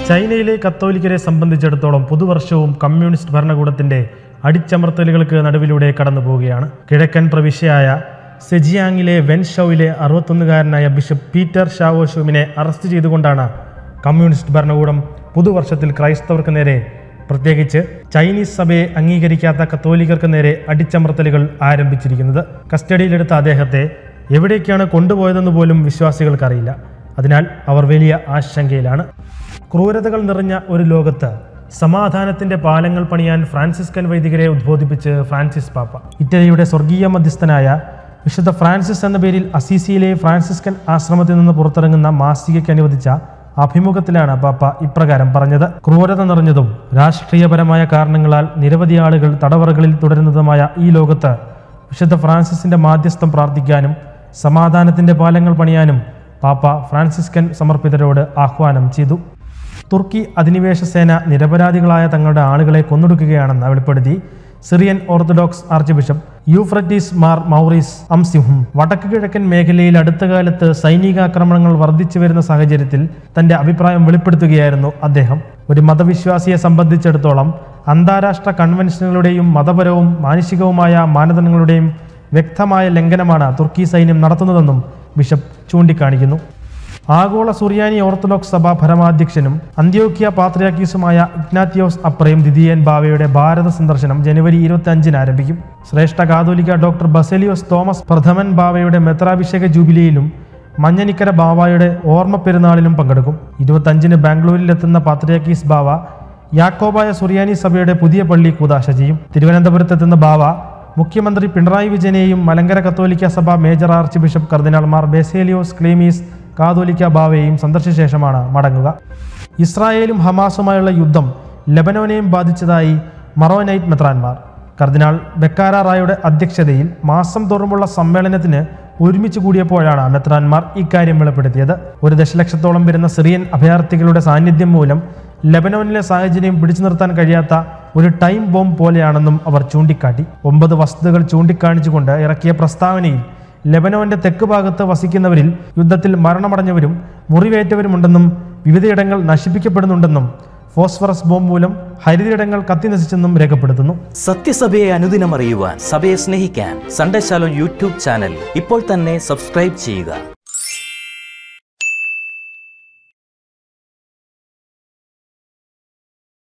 ചൈനയിലെ കത്തോലിക്കരെ സംബന്ധിച്ചിടത്തോളം പുതുവർഷവും കമ്മ്യൂണിസ്റ്റ് ഭരണകൂടത്തിന്റെ അടിച്ചമർത്തലുകൾക്ക് നടുവിലൂടെ കടന്നു പോവുകയാണ് കിഴക്കൻ പ്രവിശ്യയായ സെജിയാങ്ങിലെ വെൻഷൌവിലെ അറുപത്തൊന്നുകാരനായ ബിഷപ്പ് പീറ്റർ ഷാവോഷുവിനെ അറസ്റ്റ് ചെയ്തുകൊണ്ടാണ് കമ്മ്യൂണിസ്റ്റ് ഭരണകൂടം പുതുവർഷത്തിൽ ക്രൈസ്തവർക്ക് നേരെ പ്രത്യേകിച്ച് ചൈനീസ് സഭയെ അംഗീകരിക്കാത്ത കത്തോലിക്കർക്ക് നേരെ അടിച്ചമർത്തലുകൾ ആരംഭിച്ചിരിക്കുന്നത് കസ്റ്റഡിയിലെടുത്ത അദ്ദേഹത്തെ എവിടേക്കാണ് കൊണ്ടുപോയതെന്ന് പോലും വിശ്വാസികൾക്കറിയില്ല അതിനാൽ അവർ വലിയ ആശങ്കയിലാണ് ക്രൂരതകൾ നിറഞ്ഞ ഒരു ലോകത്ത് സമാധാനത്തിന്റെ പാലങ്ങൾ പണിയാൻ ഫ്രാൻസിസ്കൻ വൈദികരെ ഉദ്ബോധിപ്പിച്ച് ഫ്രാൻസിസ് പാപ്പ ഇറ്റലിയുടെ സ്വർഗീയ മധ്യസ്ഥനായ വിശുദ്ധ ഫ്രാൻസിസ് എന്ന പേരിൽ അസീസിയിലെ ഫ്രാൻസിസ്കൻ ആശ്രമത്തിൽ നിന്ന് പുറത്തിറങ്ങുന്ന മാസികയ്ക്ക് അനുവദിച്ച അഭിമുഖത്തിലാണ് പാപ്പ ഇപ്രകാരം പറഞ്ഞത് ക്രൂരത നിറഞ്ഞതും രാഷ്ട്രീയപരമായ കാരണങ്ങളാൽ നിരവധി ആളുകൾ തടവറകളിൽ തുടരുന്നതുമായ ഈ ലോകത്ത് വിശുദ്ധ ഫ്രാൻസിസിന്റെ മാധ്യസ്ഥം പ്രാർത്ഥിക്കാനും സമാധാനത്തിന്റെ പാലങ്ങൾ പണിയാനും പാപ്പ ഫ്രാൻസിസ്കൻ സമർപ്പിതരോട് ആഹ്വാനം ചെയ്തു തുർക്കി അധിനിവേശ സേന നിരപരാധികളായ തങ്ങളുടെ ആളുകളെ കൊന്നൊടുക്കുകയാണെന്ന് വെളിപ്പെടുത്തി Syrian orthodox archbishop Euphrates Mar Maurice അംസിഹും വടക്ക് കിഴക്കൻ മേഖലയിൽ അടുത്ത കാലത്ത് സൈനികാക്രമണങ്ങൾ വർദ്ധിച്ചു വരുന്ന സാഹചര്യത്തിൽ തന്റെ അഭിപ്രായം വെളിപ്പെടുത്തുകയായിരുന്നു അദ്ദേഹം ഒരു മതവിശ്വാസിയെ സംബന്ധിച്ചിടത്തോളം അന്താരാഷ്ട്ര കൺവെൻഷനുകളുടെയും മതപരവും മാനുഷികവുമായ മാനദണ്ഡങ്ങളുടെയും വ്യക്തമായ ലംഘനമാണ് തുർക്കി സൈന്യം നടത്തുന്നതെന്നും ബിഷപ്പ് ചൂണ്ടിക്കാണിക്കുന്നു ആഗോള സുറിയാനി ഓർത്തഡോക്സ് സഭ പരമാധ്യക്ഷനും അന്ത്യോക്യ പാത്രിയാക്കീസുമായ ഇഗ്നാത്തിയോസ് അപ്രയും ദിദിയൻ ബാവയുടെ ഭാരത സന്ദർശനം ജനുവരി ഇരുപത്തി അഞ്ചിന് ആരംഭിക്കും ശ്രേഷ്ഠ കാതോലിക്ക ഡോക്ടർ ബസലിയോസ് തോമസ് പ്രഥമൻ ബാവയുടെ മെത്രാഭിഷേക ജൂബിലിയിലും മഞ്ഞനിക്കര ബാവയുടെ ഓർമ്മ പെരുന്നാളിലും പങ്കെടുക്കും ഇരുപത്തഞ്ചിന് ബാംഗ്ലൂരിലെത്തുന്ന പാത്രിയാക്കീസ് ബാവ യാക്കോബായ സുറിയാനി സഭയുടെ പുതിയ പള്ളി കൂതാശ ചെയ്യും തിരുവനന്തപുരത്തെത്തുന്ന ബാവ മുഖ്യമന്ത്രി പിണറായി വിജയനെയും മലങ്കര കത്തോലിക്ക സഭ മേജർ ആർച്ച് ബിഷപ്പ് കർദിനാൾമാർ ബേസേലിയോസ് ക്ലീമീസ് കാതോലിക്ക ബാവയെയും സന്ദർശിച്ച ശേഷമാണ് മടങ്ങുക ഇസ്രായേലും ഹമാസുമായുള്ള യുദ്ധം ലെബനോനെയും ബാധിച്ചതായി മറോനൈറ്റ് മെത്രാൻമാർ കർദിനാൾ ബെക്കാര റായുടെ അധ്യക്ഷതയിൽ മാസം തോറുമുള്ള സമ്മേളനത്തിന് ഒരുമിച്ച് കൂടിയപ്പോഴാണ് മെത്രാൻമാർ ഇക്കാര്യം വെളിപ്പെടുത്തിയത് ഒരു ദശലക്ഷത്തോളം വരുന്ന സിറിയൻ അഭയാർത്ഥികളുടെ സാന്നിധ്യം മൂലം ലെബനോനിലെ സാഹചര്യം പിടിച്ചു നിർത്താൻ കഴിയാത്ത ഒരു ടൈം ബോംബ് പോലെയാണെന്നും അവർ ചൂണ്ടിക്കാട്ടി ഒമ്പത് വസ്തുതകൾ ചൂണ്ടിക്കാണിച്ചുകൊണ്ട് ഇറക്കിയ പ്രസ്താവനയിൽ ലെബനോന്റെ തെക്ക് ഭാഗത്ത് വസിക്കുന്നവരിൽ യുദ്ധത്തിൽ മരണമടഞ്ഞവരും മുറിവേറ്റവരുമുണ്ടെന്നും വിവിധയിടങ്ങൾ നശിപ്പിക്കപ്പെടുന്നുണ്ടെന്നും ഫോസ്ഫറസ് ബോംബ് മൂലം ഹരിതയിടങ്ങൾ കത്തിനശിച്ചെന്നും രേഖപ്പെടുത്തുന്നു സത്യസഭയെ അനുദിനം അറിയുവാൻ സഭയെ സ്നേഹിക്കാൻ സൺഡേ ശാലോ യൂട്യൂബ് ചാനൽ ഇപ്പോൾ തന്നെ സബ്സ്ക്രൈബ് ചെയ്യുക